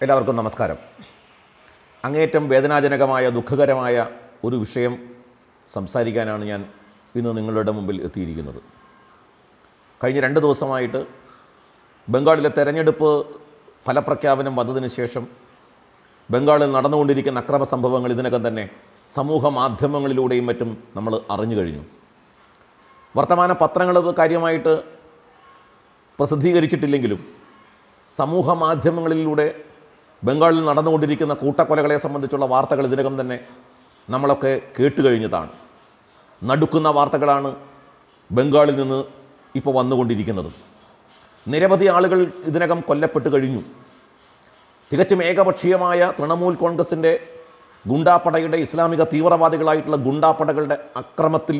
എല്ലാവർക്കും നമസ്കാരം അങ്ങേയറ്റം വേദനാജനകമായ ദുഃഖകരമായ ഒരു വിഷയം സംസാരിക്കാനാണ് ഞാൻ ഇന്ന് നിങ്ങളുടെ മുമ്പിൽ എത്തിയിരിക്കുന്നത് കഴിഞ്ഞ രണ്ട് ദിവസമായിട്ട് ബംഗാളിലെ തെരഞ്ഞെടുപ്പ് ഫലപ്രഖ്യാപനം വന്നതിന് ശേഷം ബംഗാളിൽ നടന്നുകൊണ്ടിരിക്കുന്ന അക്രമ സംഭവങ്ങൾ ഇതിനകം തന്നെ സമൂഹ മാധ്യമങ്ങളിലൂടെയും മറ്റും നമ്മൾ അറിഞ്ഞു കഴിഞ്ഞു വർത്തമാന പത്രങ്ങളത് കാര്യമായിട്ട് പ്രസിദ്ധീകരിച്ചിട്ടില്ലെങ്കിലും സമൂഹ മാധ്യമങ്ങളിലൂടെ ബംഗാളിൽ നടന്നുകൊണ്ടിരിക്കുന്ന കൂട്ടക്കൊലകളെ സംബന്ധിച്ചുള്ള വാർത്തകൾ ഇതിനകം തന്നെ നമ്മളൊക്കെ കേട്ട് കഴിഞ്ഞതാണ് നടുക്കുന്ന വാർത്തകളാണ് ബംഗാളിൽ നിന്ന് ഇപ്പോൾ വന്നുകൊണ്ടിരിക്കുന്നത് നിരവധി ആളുകൾ ഇതിനകം കൊല്ലപ്പെട്ട് കഴിഞ്ഞു തികച്ചും ഏകപക്ഷീയമായ തൃണമൂൽ കോൺഗ്രസിൻ്റെ ഗുണ്ടാപ്പടയുടെ ഇസ്ലാമിക തീവ്രവാദികളായിട്ടുള്ള ഗുണ്ടാപ്പടകളുടെ അക്രമത്തിൽ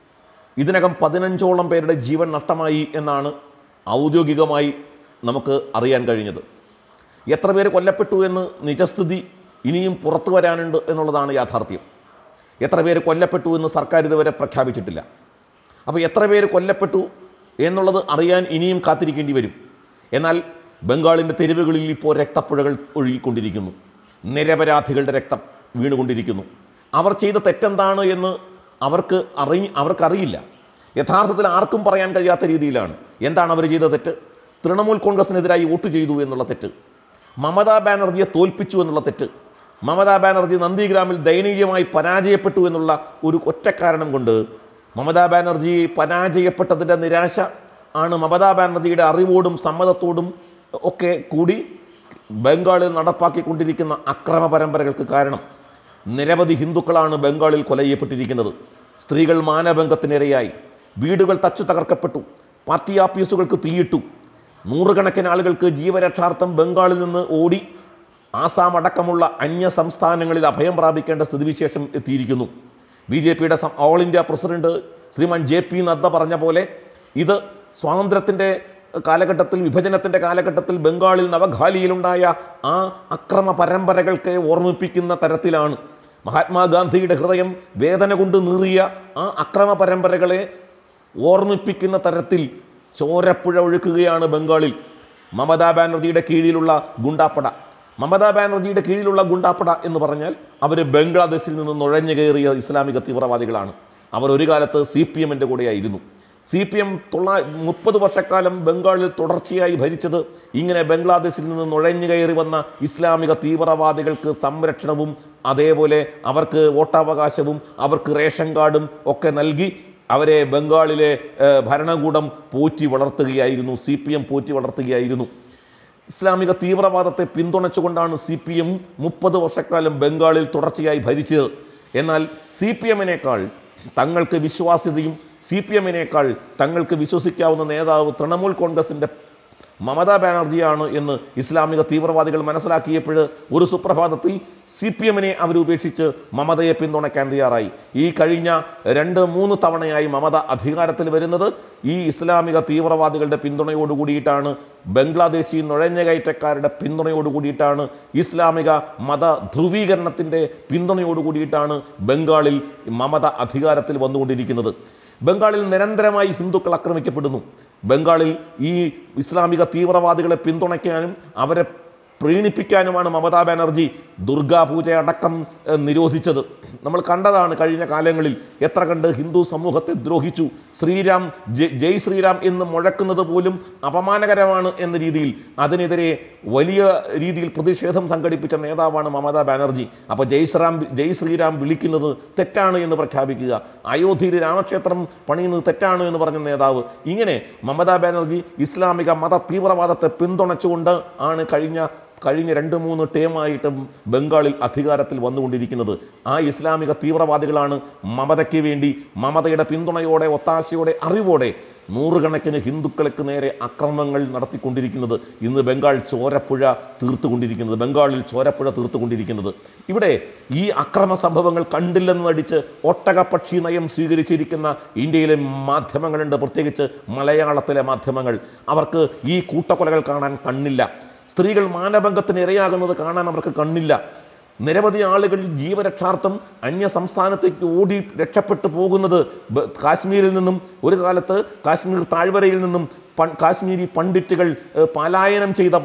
ഇതിനകം പതിനഞ്ചോളം പേരുടെ ജീവൻ നഷ്ടമായി എന്നാണ് ഔദ്യോഗികമായി നമുക്ക് അറിയാൻ കഴിഞ്ഞത് എത്ര പേര് കൊല്ലപ്പെട്ടു എന്ന് നിജസ്ഥിതി ഇനിയും പുറത്തു വരാനുണ്ട് എന്നുള്ളതാണ് യാഥാർത്ഥ്യം എത്ര പേര് കൊല്ലപ്പെട്ടു എന്ന് സർക്കാർ ഇതുവരെ പ്രഖ്യാപിച്ചിട്ടില്ല അപ്പോൾ എത്ര പേര് കൊല്ലപ്പെട്ടു എന്നുള്ളത് അറിയാൻ ഇനിയും കാത്തിരിക്കേണ്ടി വരും എന്നാൽ ബംഗാളിൻ്റെ തെരുവുകളിൽ ഇപ്പോൾ രക്തപ്പുഴകൾ ഒഴുകിക്കൊണ്ടിരിക്കുന്നു നിരപരാധികളുടെ രക്തം വീണുകൊണ്ടിരിക്കുന്നു അവർ ചെയ്ത തെറ്റെന്താണ് എന്ന് അവർക്ക് അറി അവർക്കറിയില്ല യഥാർത്ഥത്തിൽ ആർക്കും പറയാൻ കഴിയാത്ത രീതിയിലാണ് എന്താണ് അവർ ചെയ്ത തെറ്റ് തൃണമൂൽ കോൺഗ്രസിനെതിരായി വോട്ട് ചെയ്തു എന്നുള്ള തെറ്റ് മമതാ ബാനർജിയെ തോൽപ്പിച്ചു എന്നുള്ള തെറ്റ് മമതാ ബാനർജി നന്ദിഗ്രാമിൽ ദയനീയമായി പരാജയപ്പെട്ടു എന്നുള്ള ഒരു ഒറ്റ കാരണം കൊണ്ട് മമതാ ബാനർജി പരാജയപ്പെട്ടതിൻ്റെ നിരാശ ആണ് മമതാ ബാനർജിയുടെ അറിവോടും സമ്മതത്തോടും ഒക്കെ കൂടി ബംഗാളിൽ നടപ്പാക്കിക്കൊണ്ടിരിക്കുന്ന അക്രമ പരമ്പരകൾക്ക് കാരണം നിരവധി ഹിന്ദുക്കളാണ് ബംഗാളിൽ കൊല ചെയ്യപ്പെട്ടിരിക്കുന്നത് സ്ത്രീകൾ മാനഭംഗത്തിനിരയായി വീടുകൾ തച്ചു തകർക്കപ്പെട്ടു പാർട്ടി ആഫീസുകൾക്ക് തീയിട്ടു നൂറുകണക്കിന് ആളുകൾക്ക് ജീവരക്ഷാർത്ഥം ബംഗാളിൽ നിന്ന് ഓടി ആസാം അടക്കമുള്ള അന്യ സംസ്ഥാനങ്ങളിൽ അഭയം പ്രാപിക്കേണ്ട സ്ഥിതിവിശേഷം എത്തിയിരിക്കുന്നു ബി ജെ പിയുടെ all India president Sriman J P Nadda പറഞ്ഞ പോലെ ഇത് സ്വാതന്ത്ര്യത്തിൻ്റെ കാലഘട്ടത്തിൽ വിഭജനത്തിൻ്റെ കാലഘട്ടത്തിൽ ബംഗാളിൽ നവഖാലിയിലുണ്ടായ ആ അക്രമ പരമ്പരകൾക്ക് ഓർമ്മിപ്പിക്കുന്ന തരത്തിലാണ് മഹാത്മാഗാന്ധിയുടെ ഹൃദയം വേദന കൊണ്ട് നീറിയ ആ അക്രമ പരമ്പരകളെ ഓർമ്മിപ്പിക്കുന്ന തരത്തിൽ ചോരപ്പുഴ ഒഴുക്കുകയാണ് ബംഗാളിൽ മമതാ ബാനർജിയുടെ കീഴിലുള്ള ഗുണ്ടാപ്പട മമതാ ബാനർജിയുടെ കീഴിലുള്ള ഗുണ്ടാപ്പട എന്ന് പറഞ്ഞാൽ അവർ ബംഗ്ലാദേശിൽ നിന്ന് നുഴഞ്ഞു കയറിയ ഇസ്ലാമിക തീവ്രവാദികളാണ് അവർ ഒരു കാലത്ത് സി പി എമ്മിൻ്റെ കൂടെയായിരുന്നു സി പി എം തൊള്ളാ മുപ്പത് വർഷക്കാലം ബംഗാളിൽ തുടർച്ചയായി ഭരിച്ചത് ഇങ്ങനെ ബംഗ്ലാദേശിൽ നിന്ന് നുഴഞ്ഞു കയറി വന്ന ഇസ്ലാമിക തീവ്രവാദികൾക്ക് സംരക്ഷണവും അതേപോലെ അവർക്ക് വോട്ടവകാശവും അവർക്ക് റേഷൻ കാർഡും ഒക്കെ നൽകി അവരെ ബംഗാളിലെ ഏഹ്, ഭരണകൂടം പോറ്റി വളർത്തുകയായിരുന്നു സി പി എം പോറ്റി വളർത്തുകയായിരുന്നു ഇസ്ലാമിക തീവ്രവാദത്തെ പിന്തുണച്ചുകൊണ്ടാണ് സി പി എം മുപ്പത് വർഷക്കാലം ബംഗാളിൽ തുടർച്ചയായി ഭരിച്ചത് എന്നാൽ സി പി എമ്മിനേക്കാൾ തങ്ങൾക്ക് വിശ്വാസ്യതയും സി പി എമ്മിനേക്കാൾ തങ്ങൾക്ക് വിശ്വസിക്കാവുന്ന നേതാവ് തൃണമൂൽ കോൺഗ്രസിൻ്റെ മമതാ ബാനർജിയാണ് എന്ന് ഇസ്ലാമിക തീവ്രവാദികൾ മനസ്സിലാക്കിയപ്പോൾ ഒരു സുപ്രഭാതത്തിൽ സി പി എമ്മിനെ അവരുപേക്ഷിച്ച് മമതയെ പിന്തുണയ്ക്കാൻ തയ്യാറായി ഈ കഴിഞ്ഞ രണ്ട് മൂന്ന് തവണയായി മമത അധികാരത്തിൽ വരുന്നത് ഈ ഇസ്ലാമിക തീവ്രവാദികളുടെ പിന്തുണയോട് കൂടിയിട്ടാണ് ബംഗ്ലാദേശി നുഴഞ്ഞുകയറ്റക്കാരുടെ പിന്തുണയോട് കൂടിയിട്ടാണ് ഇസ്ലാമിക മത ധ്രുവീകരണത്തിൻ്റെ പിന്തുണയോട് കൂടിയിട്ടാണ് ബംഗാളിൽ മമത അധികാരത്തിൽ വന്നുകൊണ്ടിരിക്കുന്നത് ബംഗാളിൽ നിരന്തരമായി ഹിന്ദുക്കൾ ആക്രമിക്കപ്പെടുന്നു ബംഗാളിൽ ഈ ഇസ്ലാമിക തീവ്രവാദികളെ പിന്തുണയ്ക്കാനും അവരെ പ്രീണിപ്പിക്കാനുമാണ് മമതാ ബാനർജി ദുർഗാപൂജ അടക്കം ഏഹ്, നിരോധിച്ചത് നമ്മൾ കണ്ടതാണ് കഴിഞ്ഞ കാലങ്ങളിൽ എത്ര കണ്ട് ഹിന്ദു സമൂഹത്തെ ദ്രോഹിച്ചു ശ്രീരാം ജയ് ജയ് ശ്രീരാം എന്ന് മുഴക്കുന്നത് പോലും അപമാനകരമാണ് എന്ന രീതിയിൽ അതിനെതിരെ വലിയ രീതിയിൽ പ്രതിഷേധം സംഘടിപ്പിച്ച നേതാവാണ് മമതാ ബാനർജി അപ്പോൾ ജയ് ശ്രീറാം ജയ് ശ്രീരാം വിളിക്കുന്നത് തെറ്റാണ് എന്ന് പ്രഖ്യാപിക്കുക അയോധ്യയിൽ രാമക്ഷേത്രം പണിയുന്നത് തെറ്റാണ് എന്ന് പറഞ്ഞ നേതാവ് ഇങ്ങനെ മമതാ ബാനർജി ഇസ്ലാമിക മത തീവ്രവാദത്തെ പിന്തുണച്ചുകൊണ്ട് ആണ് കഴിഞ്ഞ കഴിഞ്ഞ രണ്ട് മൂന്ന് ടേമായിട്ടും ബംഗാളിൽ അധികാരത്തിൽ വന്നുകൊണ്ടിരിക്കുന്നത് ആ ഇസ്ലാമിക തീവ്രവാദികളാണ് മമതയ്ക്ക് വേണ്ടി മമതയുടെ പിന്തുണയോടെ ഒത്താശയോടെ അറിവോടെ നൂറുകണക്കിന് ഹിന്ദുക്കൾക്ക് നേരെ അക്രമങ്ങൾ നടത്തിക്കൊണ്ടിരിക്കുന്നത് ഇന്ന് ബംഗാൾ ചോരപ്പുഴ തീർത്തുകൊണ്ടിരിക്കുന്നത് ബംഗാളിൽ ചോരപ്പുഴ തീർത്തുകൊണ്ടിരിക്കുന്നത് ഇവിടെ ഈ അക്രമ സംഭവങ്ങൾ കണ്ടില്ലെന്ന് നടിച്ച് ഒട്ടകപ്പക്ഷി നയം സ്വീകരിച്ചിരിക്കുന്ന ഇന്ത്യയിലെ മാധ്യമങ്ങളുണ്ട് പ്രത്യേകിച്ച് മലയാളത്തിലെ മാധ്യമങ്ങൾ അവർക്ക് ഈ കൂട്ടക്കൊലകൾ കാണാൻ കണ്ണില്ല സ്ത്രീകൾ മാനഭംഗത്തിന് ഇരയാകുന്നത് കാണാൻ അവർക്ക് കണ്ണില്ല നിരവധി ആളുകൾ ജീവരക്ഷാർത്ഥം അന്യ സംസ്ഥാനത്തേക്ക് ഓടി രക്ഷപ്പെട്ടു പോകുന്നത് ബ- കാശ്മീരിൽ നിന്നും ഒരു കാലത്ത് കാശ്മീർ താഴ്വരയിൽ നിന്നും പൺ- കാശ്മീരി പണ്ഡിറ്റുകൾ ഏഹ്, പലായനം ചെയ്ത പോലെ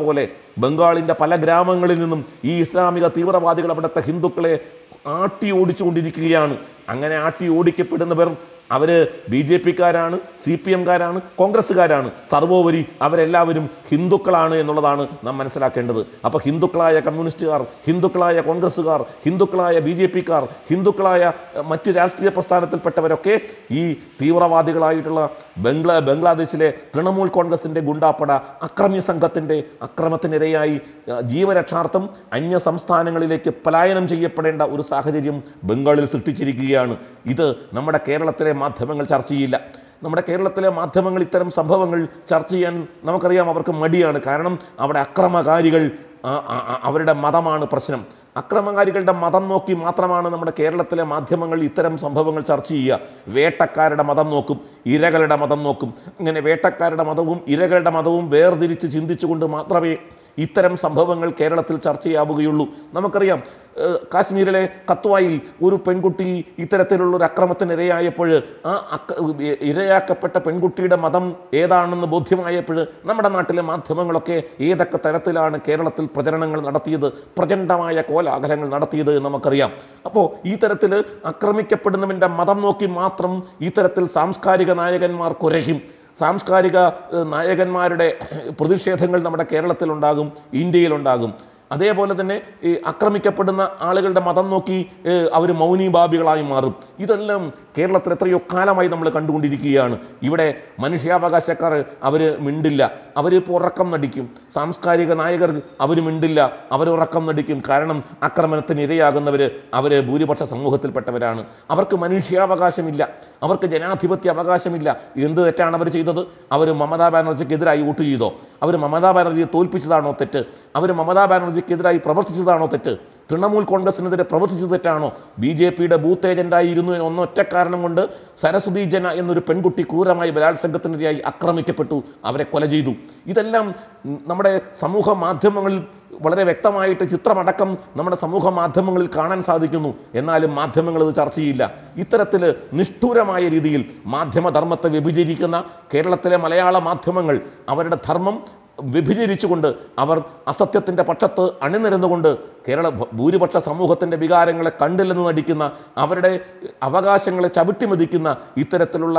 ബംഗാളിൻ്റെ പല ഗ്രാമങ്ങളിൽ നിന്നും ഈ ഇസ്ലാമിക തീവ്രവാദികൾ അവിടുത്തെ ഹിന്ദുക്കളെ ആട്ടി ഓടിച്ചുകൊണ്ടിരിക്കുകയാണ് അങ്ങനെ ആട്ടി ഓടിക്കപ്പെടുന്നവർ അവർ ബി ജെ പിക്കാരാണ് സി പി എംകാരാണ് കോൺഗ്രസ്സുകാരാണ് സർവോപരി അവരെല്ലാവരും ഹിന്ദുക്കളാണ് എന്നുള്ളതാണ് നാം മനസ്സിലാക്കേണ്ടത് അപ്പോൾ ഹിന്ദുക്കളായ കമ്മ്യൂണിസ്റ്റുകാർ ഹിന്ദുക്കളായ കോൺഗ്രസ്സുകാർ ഹിന്ദുക്കളായ ബി ജെ പിക്കാർ ഹിന്ദുക്കളായ അഹ്, മറ്റ് രാഷ്ട്രീയ പ്രസ്ഥാനത്തിൽപ്പെട്ടവരൊക്കെ ഈ തീവ്രവാദികളായിട്ടുള്ള ബംഗ്ലാ ബംഗ്ലാദേശിലെ തൃണമൂൽ കോൺഗ്രസിൻ്റെ ഗുണ്ടാപ്പട അക്രമി സംഘത്തിൻ്റെ അക്രമത്തിനിരയായി അഹ്, ജീവരക്ഷാർത്ഥം അന്യ സംസ്ഥാനങ്ങളിലേക്ക് പലായനം ചെയ്യപ്പെടേണ്ട ഒരു സാഹചര്യം ബംഗാളിൽ സൃഷ്ടിച്ചിരിക്കുകയാണ് ഇത് നമ്മുടെ കേരളത്തിലെ മാധ്യമങ്ങൾ ചർച്ച ചെയ്യില്ല നമ്മുടെ കേരളത്തിലെ മാധ്യമങ്ങൾ ഇത്തരം സംഭവങ്ങൾ ചർച്ച ചെയ്യാൻ നമുക്കറിയാം അവർക്ക് മടിയാണ് കാരണം അവിടെ അക്രമകാരികൾ ആ- ആ- ആ- അവരുടെ മതമാണ് പ്രശ്നം അക്രമകാരികളുടെ മതം നോക്കി മാത്രമാണ് നമ്മുടെ കേരളത്തിലെ മാധ്യമങ്ങൾ ഇത്തരം സംഭവങ്ങൾ ചർച്ച ചെയ്യുക വേട്ടക്കാരുടെ മതം നോക്കും ഇരകളുടെ മതം നോക്കും അങ്ങനെ വേട്ടക്കാരുടെ മതവും ഇരകളുടെ മതവും വേർതിരിച്ച് ചിന്തിച്ചുകൊണ്ട് മാത്രമേ ഇത്തരം സംഭവങ്ങൾ കേരളത്തിൽ ചർച്ചയാവുകയുള്ളൂ നമുക്കറിയാം ഏഹ്, കാശ്മീരിലെ കത്വായിൽ ഒരു പെൺകുട്ടി ഇത്തരത്തിലുള്ള ഒരു അക്രമത്തിന് ഇരയായപ്പോൾ ആ അക്ര ഇരയാക്കപ്പെട്ട പെൺകുട്ടിയുടെ മതം ഏതാണെന്ന് ബോധ്യമായപ്പോൾ നമ്മുടെ നാട്ടിലെ മാധ്യമങ്ങളൊക്കെ ഏതൊക്കെ തരത്തിലാണ് കേരളത്തിൽ പ്രചരണങ്ങൾ നടത്തിയത് പ്രചണ്ഡമായ കോലാഹലങ്ങൾ നടത്തിയത് എന്ന് നമുക്കറിയാം അപ്പോൾ ഈ തരത്തിൽ ആക്രമിക്കപ്പെടുന്നവൻ്റെ മതം നോക്കി മാത്രം ഇത്തരത്തിൽ സാംസ്കാരിക നായകന്മാർ കുരയും സാംസ്കാരിക ഏഹ്, നായകന്മാരുടെ പ്രതിഷേധങ്ങൾ നമ്മുടെ കേരളത്തിലുണ്ടാകും ഇന്ത്യയിലുണ്ടാകും അതേപോലെ തന്നെ ഈ ആക്രമിക്കപ്പെടുന്ന ആളുകളുടെ മതം നോക്കി അവർ മൗനീഭാബികളായി മാറും ഇതെല്ലാം കേരളത്തിൽ എത്രയോ കാലമായി നമ്മൾ കണ്ടുകൊണ്ടിരിക്കുകയാണ് ഇവിടെ മനുഷ്യാവകാശക്കാർ അവർ മിണ്ടില്ല അവർ ഇപ്പോൾ ഉറക്കം നടിക്കും സാംസ്കാരിക നായകർ അവർ മിണ്ടില്ല അവർ ഉറക്കം നടിക്കും കാരണം ആക്രമണത്തിന് ഇരയാകുന്നവർ അവർ ഭൂരിപക്ഷ സമൂഹത്തിൽപ്പെട്ടവരാണ് അവർക്ക് മനുഷ്യാവകാശമില്ല അവർക്ക് ജനാധിപത്യ അവകാശമില്ല എന്ത് തെറ്റാണ് അവർ ചെയ്തത് അവർ മമതാ ബാനർജിക്കെതിരായി വോട്ട് ചെയ്തോ അവർ മമതാ ബാനർജിയെ തോൽപ്പിച്ചതാണോ തെറ്റ് അവർ മമതാ ബാനർജിക്കെതിരായി പ്രവർത്തിച്ചതാണോ തെറ്റ് തൃണമൂൽ കോൺഗ്രസിനെതിരെ പ്രവർത്തിച്ചത് തെറ്റാണോ ബി ജെ പിയുടെ ബൂത്ത് ഏജന്റായിരുന്നു എന്ന ഒന്നൊറ്റ കാരണം കൊണ്ട് സരസ്വതി ജന എന്നൊരു പെൺകുട്ടി ക്രൂരമായി ബലാത്സംഗത്തിനിരയായി ആക്രമിക്കപ്പെട്ടു അവരെ കൊല ചെയ്തു ഇതെല്ലാം ഉം, നമ്മുടെ സമൂഹ മാധ്യമങ്ങളിൽ വളരെ വ്യക്തമായിട്ട് ചിത്രമടക്കം നമ്മുടെ സമൂഹ മാധ്യമങ്ങളിൽ കാണാൻ സാധിക്കുന്നു എന്നാലും മാധ്യമങ്ങൾ ഇത് ചർച്ച ചെയ്യില്ല ഇത്തരത്തിൽ നിഷ്ഠൂരമായ രീതിയിൽ മാധ്യമധർമ്മത്തെ വ്യഭിചരിക്കുന്ന കേരളത്തിലെ മലയാള മാധ്യമങ്ങൾ അവരുടെ ധർമ്മം വ്യഭിചരിച്ചുകൊണ്ട് അവർ അസത്യത്തിൻ്റെ പക്ഷത്ത് അണിനിരന്നുകൊണ്ട് കേരള ഭ- ഭൂരിപക്ഷ സമൂഹത്തിൻ്റെ വികാരങ്ങളെ കണ്ടില്ലെന്ന് നടിക്കുന്ന അവരുടെ അവകാശങ്ങളെ ചവിട്ടിമതിക്കുന്ന ഇത്തരത്തിലുള്ള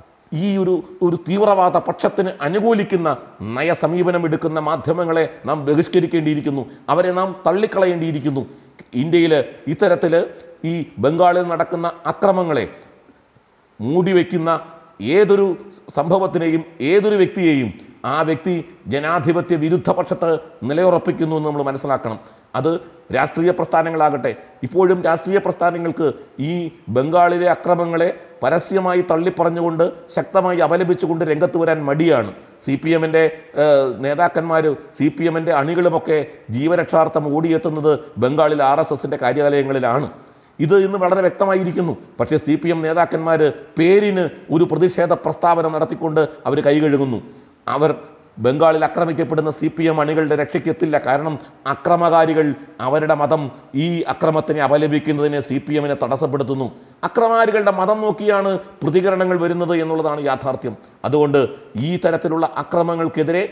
ഈ ഒരു ഒരു തീവ്രവാദ പക്ഷത്തിന് അനുകൂലിക്കുന്ന നയസമീപനം എടുക്കുന്ന മാധ്യമങ്ങളെ നാം ബഹിഷ്കരിക്കേണ്ടിയിരിക്കുന്നു അവരെ നാം തള്ളിക്കളയേണ്ടിയിരിക്കുന്നു ഇന്ത്യയിൽ ഇത്തരത്തിൽ ഈ ബംഗാളിൽ നടക്കുന്ന അക്രമങ്ങളെ മൂടിവെക്കുന്ന ഏതൊരു സംഭവത്തിനെയും ഏതൊരു വ്യക്തിയെയും ആ വ്യക്തി ജനാധിപത്യ വിരുദ്ധ പക്ഷത്ത് നിലയുറപ്പിക്കുന്നു എന്ന് നമ്മൾ മനസ്സിലാക്കണം അത് രാഷ്ട്രീയ പ്രസ്ഥാനങ്ങളാകട്ടെ ഇപ്പോഴും രാഷ്ട്രീയ പ്രസ്ഥാനങ്ങൾക്ക് ഈ ബംഗാളിലെ അക്രമങ്ങളെ പരസ്യമായി തള്ളിപ്പറഞ്ഞുകൊണ്ട് ശക്തമായി അപലപിച്ചുകൊണ്ട് രംഗത്ത് വരാൻ മടിയാണ് സി പി എമ്മിൻ്റെ നേതാക്കന്മാർ സി പി എമ്മിൻ്റെ അണികളുമൊക്കെ ജീവരക്ഷാർത്ഥം ഓടിയെത്തുന്നത് ബംഗാളിൽ ആർ എസ് എസിൻ്റെ കാര്യാലയങ്ങളിലാണ് ഇത് ഇന്ന് വളരെ വ്യക്തമായിരിക്കുന്നു പക്ഷേ സി പി എം നേതാക്കന്മാർ പേരിന് ഒരു പ്രതിഷേധ പ്രസ്താവന നടത്തിക്കൊണ്ട് അവർ കൈകഴുകുന്നു അവർ ബംഗാളിൽ ആക്രമിക്കപ്പെടുന്ന സി പി എം അണികളുടെ രക്ഷയ്ക്കെത്തില്ല കാരണം അക്രമകാരികൾ അവരുടെ മതം ഈ അക്രമത്തിനെ അപലപിക്കുന്നതിനെ സി പി എമ്മിനെ തടസ്സപ്പെടുത്തുന്നു അക്രമാരികളുടെ മതം നോക്കിയാണ് പ്രതികരണങ്ങൾ വരുന്നത് എന്നുള്ളതാണ് യാഥാർത്ഥ്യം അതുകൊണ്ട് ഈ തരത്തിലുള്ള അക്രമങ്ങൾക്കെതിരെ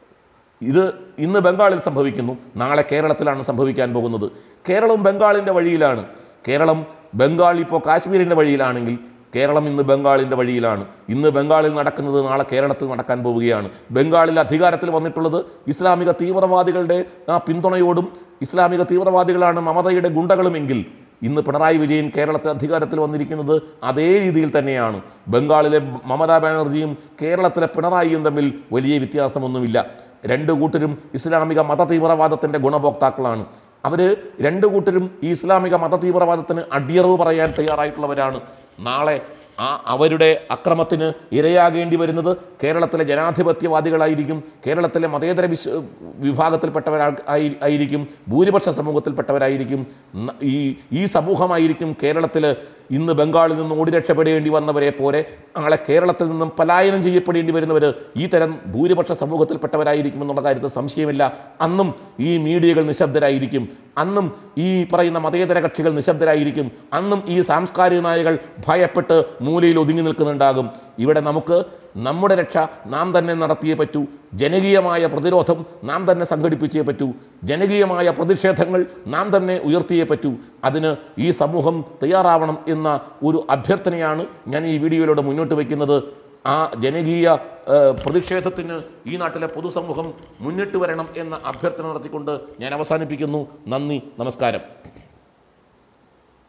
ഇത് ഇന്ന് ബംഗാളിൽ സംഭവിക്കുന്നു നാളെ കേരളത്തിലാണ് സംഭവിക്കാൻ പോകുന്നത് കേരളവും ബംഗാളിൻ്റെ വഴിയിലാണ് കേരളം ബംഗാൾ ഇപ്പോൾ കാശ്മീരിൻ്റെ വഴിയിലാണെങ്കിൽ കേരളം ഇന്ന് ബംഗാളിൻ്റെ വഴിയിലാണ് ഇന്ന് ബംഗാളിൽ നടക്കുന്നത് നാളെ കേരളത്തിൽ നടക്കാൻ പോവുകയാണ് ബംഗാളിൽ അധികാരത്തിൽ വന്നിട്ടുള്ളത് ഇസ്ലാമിക തീവ്രവാദികളുടെ ആ പിന്തുണയോടും ഇസ്ലാമിക തീവ്രവാദികളാണ് മമതയുടെ ഗുണ്ടകളുമെങ്കിൽ ഇന്ന് പിണറായി വിജയൻ കേരളത്തിൽ അധികാരത്തിൽ വന്നിരിക്കുന്നത് അതേ രീതിയിൽ തന്നെയാണ് ബംഗാളിലെ മമതാ ബാനർജിയും കേരളത്തിലെ പിണറായിയും തമ്മിൽ വലിയ വ്യത്യാസമൊന്നുമില്ല രണ്ടു കൂട്ടരും ഇസ്ലാമിക മത തീവ്രവാദത്തിൻ്റെ ഗുണഭോക്താക്കളാണ് അവർ രണ്ടു കൂട്ടരും ഈ ഇസ്ലാമിക മത തീവ്രവാദത്തിന് അടിയറവ് പറയാൻ തയ്യാറായിട്ടുള്ളവരാണ് നാളെ ആ അവരുടെ അക്രമത്തിന് ഇരയാകേണ്ടി വരുന്നത് കേരളത്തിലെ ജനാധിപത്യവാദികളായിരിക്കും കേരളത്തിലെ മതേതര വിശ്വ വിഭാഗത്തിൽപ്പെട്ടവരാ ആയി- ആയിരിക്കും ഭൂരിപക്ഷ സമൂഹത്തിൽപ്പെട്ടവരായിരിക്കും ന- ഈ ഈ സമൂഹമായിരിക്കും കേരളത്തിൽ ഇന്ന് ബംഗാളിൽ നിന്ന് ഓടി രക്ഷപ്പെടേണ്ടി വന്നവരെ പോലെ നാളെ കേരളത്തിൽ നിന്നും പലായനം ചെയ്യപ്പെടേണ്ടി വരുന്നവർ ഈ തരം ഭൂരിപക്ഷ സമൂഹത്തിൽപ്പെട്ടവരായിരിക്കും എന്നുള്ള കാര്യത്തിൽ സംശയമില്ല അന്നും ഈ മീഡിയകൾ നിശബ്ദരായിരിക്കും അന്നും ഈ പറയുന്ന മതേതര കക്ഷികൾ നിശബ്ദരായിരിക്കും അന്നും ഈ സാംസ്കാരിക നായകൾ ഭയപ്പെട്ട് മൂലയിൽ ഒതുങ്ങി നിൽക്കുന്നുണ്ടാകും ഇവിടെ നമുക്ക് നമ്മുടെ രക്ഷ നാം തന്നെ നടത്തിയേ പറ്റൂ ജനകീയമായ പ്രതിരോധം നാം തന്നെ സംഘടിപ്പിച്ചേ പറ്റൂ ജനകീയമായ പ്രതിഷേധങ്ങൾ നാം തന്നെ ഉയർത്തിയേ പറ്റൂ അതിന് ഈ സമൂഹം തയ്യാറാവണം എന്ന ഒരു അഭ്യർത്ഥനയാണ് ഞാൻ ഈ വീഡിയോയിലൂടെ മുന്നോട്ട് വയ്ക്കുന്നത് ആ ജനകീയ ഏഹ്, പ്രതിഷേധത്തിന് ഈ നാട്ടിലെ പൊതുസമൂഹം മുന്നിട്ട് വരണം എന്ന അഭ്യർത്ഥന നടത്തിക്കൊണ്ട് ഞാൻ അവസാനിപ്പിക്കുന്നു നന്ദി നമസ്കാരം